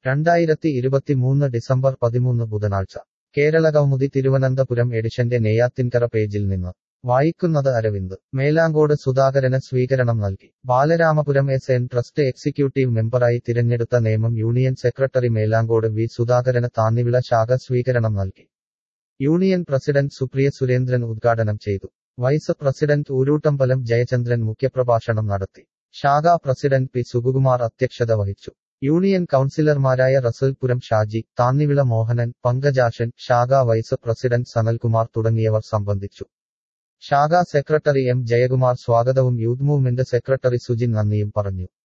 രണ്ടായിരത്തി ഇരുപത്തിമൂന്ന് ഡിസംബർ പതിമൂന്ന് ബുധനാഴ്ച കേരളകൗമുദി തിരുവനന്തപുരം എഡിഷന്റെ നെയ്യാത്തിൻകര പേജിൽ നിന്ന് വായിക്കുന്നത് അരവിന്ദ് മേലാങ്കോട് സുധാകരന് സ്വീകരണം നൽകി Balaramapuram S N trust executive മെമ്പറായി തിരഞ്ഞെടുത്ത Nemom union secretary Melankode V സുധാകരന് താന്നിവിള ശാഖ സ്വീകരണം നൽകി യൂണിയൻ പ്രസിഡന്റ് സുപ്രിയ സുരേന്ദ്രൻ ഉദ്ഘാടനം ചെയ്തു വൈസ് പ്രസിഡന്റ് ഊരൂട്ടമ്പലം ജയചന്ദ്രൻ മുഖ്യപ്രഭാഷണം നടത്തി ശാഖാ പ്രസിഡന്റ് പി സുകുകുമാർ അധ്യക്ഷത വഹിച്ചു യൂണിയൻ കൗൺസിലർമാരായ റസൽപുരം ഷാജി താന്നിവിള മോഹനൻ പങ്കജാഷൻ ശാഖാ വൈസ് പ്രസിഡന്റ് സനൽകുമാർ തുടങ്ങിയവർ സംബന്ധിച്ചു ശാഖാ സെക്രട്ടറി എം ജയകുമാർ സ്വാഗതവും യൂത്ത് മൂവ്മെന്റ് സെക്രട്ടറി സുജിൻ നന്ദിയും പറഞ്ഞു